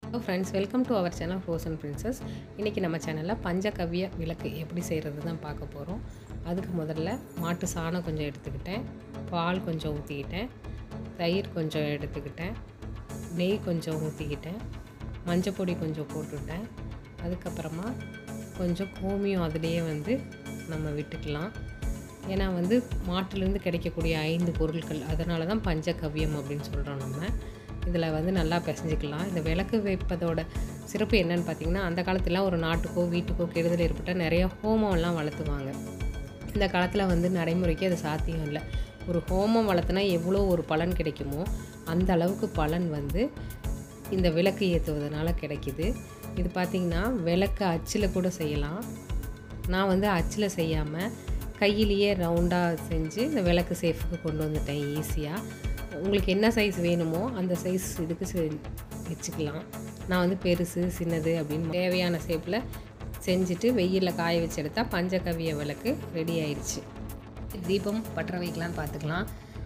hello friends welcome to our channel frozen princess இன்றைக்கி நம்ம சேனலில் பஞ்சகவ்ய விளக்கு எப்படி செய்கிறது தான் பார்க்க போகிறோம் அதுக்கு முதல்ல மாட்டு சாணம் கொஞ்சம் எடுத்துக்கிட்டேன் பால் கொஞ்சம் ஊற்றிக்கிட்டேன் தயிர் கொஞ்சம் எடுத்துக்கிட்டேன் நெய் கொஞ்சம் ஊற்றிக்கிட்டேன் மஞ்சப்பொடி கொஞ்சம் போட்டுவிட்டேன் அதுக்கப்புறமா கொஞ்சம் கோமியம் அதுலேயே வந்து நம்ம விட்டுக்கலாம் ஏன்னா வந்து மாட்டுலேருந்து கிடைக்கக்கூடிய ஐந்து பொருட்கள் அதனால தான் பஞ்சகவ்யம் அப்படின்னு சொல்கிறோம் நம்ம இதில் வந்து நல்லா பிசைஞ்சிக்கலாம் இந்த விளக்கு வைப்பதோட சிறப்பு என்னன்னு பார்த்தீங்கன்னா அந்த காலத்துலாம் ஒரு நாட்டுக்கோ வீட்டுக்கோ கெடுதல் ஏற்பட்டால் நிறைய ஹோமம்லாம் வளர்த்துவாங்க இந்த காலத்தில் வந்து நடைமுறைக்கு அது சாத்தியம் இல்லை ஒரு ஹோமம் வளர்த்துனா எவ்வளோ ஒரு பலன் கிடைக்குமோ அந்த அளவுக்கு பலன் வந்து இந்த விளக்கு ஏற்றுவதனால கிடைக்கிது இது பார்த்திங்கன்னா விளக்கு அச்சில் கூட செய்யலாம் நான் வந்து அச்சில் செய்யாமல் கையிலேயே ரவுண்டாக செஞ்சு இந்த விளக்கு சேஃபுக்கு கொண்டு வந்துட்டேன் ஈஸியாக உங்களுக்கு என்ன சைஸ் வேணுமோ அந்த சைஸ் இதுக்கு செ வச்சுக்கலாம் நான் வந்து பெருசு சின்னது அப்படின்னு தேவையான ஷேப்பில் செஞ்சுட்டு வெயிலில் காய வச்சு எடுத்தால் பஞ்சகவிய விளக்கு ரெடி ஆயிடுச்சு தீபம் பற்ற வைக்கலான்னு பார்த்துக்கலாம்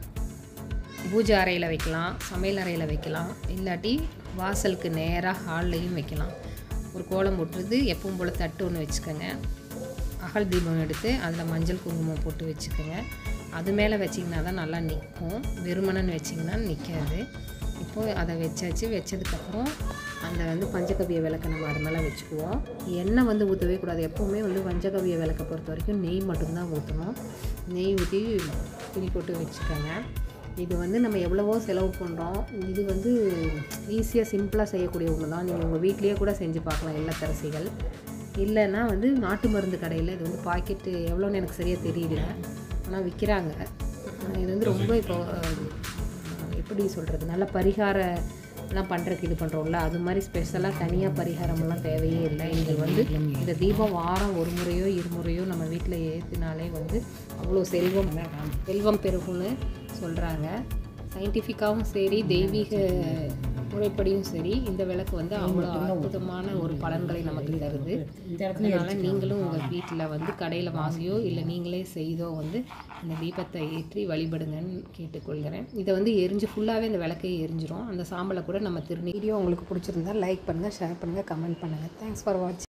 பூஜை அறையில் வைக்கலாம் சமையல் அறையில் வைக்கலாம் இல்லாட்டி வாசலுக்கு நேராக ஹால்லையும் வைக்கலாம் ஒரு கோலம் போட்டுறது எப்பவும் போல் தட்டு ஒன்று வச்சுக்கோங்க அகல் தீபம் எடுத்து அதில் மஞ்சள் குங்குமம் போட்டு வச்சுக்கோங்க அது மேலே வச்சிங்கன்னா தான் நல்லா நிற்கும் வெறுமனன்னு வச்சிங்கன்னா நிற்காது இப்போது அதை வச்சாச்சு வச்சதுக்கப்புறம் அந்த வந்து பஞ்சகவிய விளக்கை நம்ம அது மேலே வச்சுக்குவோம் எண்ணெய் வந்து ஊற்றவே கூடாது எப்போவுமே வந்து பஞ்சகவிய விளக்கை பொறுத்த வரைக்கும் நெய் மட்டும்தான் ஊற்றணும் நெய் ஊற்றி திரி போட்டு வச்சுக்கோங்க இது வந்து நம்ம எவ்வளவோ செலவு பண்ணுறோம் இது வந்து ஈஸியாக சிம்பிளாக செய்யக்கூடிய ஒன்று தான் நீங்கள் உங்கள் வீட்லேயே கூட செஞ்சு பார்க்கலாம் இல்லத்தரசிகள் இல்லைன்னா வந்து நாட்டு மருந்து கடையில் இது வந்து பாக்கெட்டு எவ்வளோன்னு எனக்கு சரியாக தெரியல ஆனால் விற்கிறாங்க இது வந்து ரொம்ப இப்போ அஹ், எப்படி சொல்கிறது நல்ல பரிகார எல்லாம் பண்ணுறதுக்கு இது பண்ணுறோம்ல அது மாதிரி ஸ்பெஷலாக தனியாக பரிகாரமெல்லாம் தேவையே இல்லை இது வந்து இந்த தீபம் வாரம் ஒரு முறையோ இருமுறையோ நம்ம வீட்டில் ஏற்றினாலே வந்து அவ்வளோ செல்வம் செல்வம் பெருகும்னு சொல்கிறாங்க சயின்டிஃபிக்காகவும் சரி தெய்வீக முறைப்படியும் சரி இந்த விளக்கு வந்து அவ்வளோ அற்புதமான ஒரு பலன்களை நமக்கு தருது அதனால் நீங்களும் உங்கள் வீட்டில் வந்து கடையில் வாங்கியோ இல்லை நீங்களே செய்தோ வந்து இந்த தீபத்தை ஏற்றி வழிபடுங்கன்னு கேட்டுக்கொள்கிறேன் இதை வந்து எரிஞ்சு ஃபுல்லாகவே இந்த விளக்கை எரிஞ்சிரும் அந்த சாம்பலை கூட நம்ம திருநீ வீடியோ உங்களுக்கு பிடிச்சிருந்தா லைக் பண்ணுங்கள் ஷேர் பண்ணுங்கள் கமெண்ட் பண்ணுங்கள் தேங்க்ஸ் ஃபார் வாட்சிங்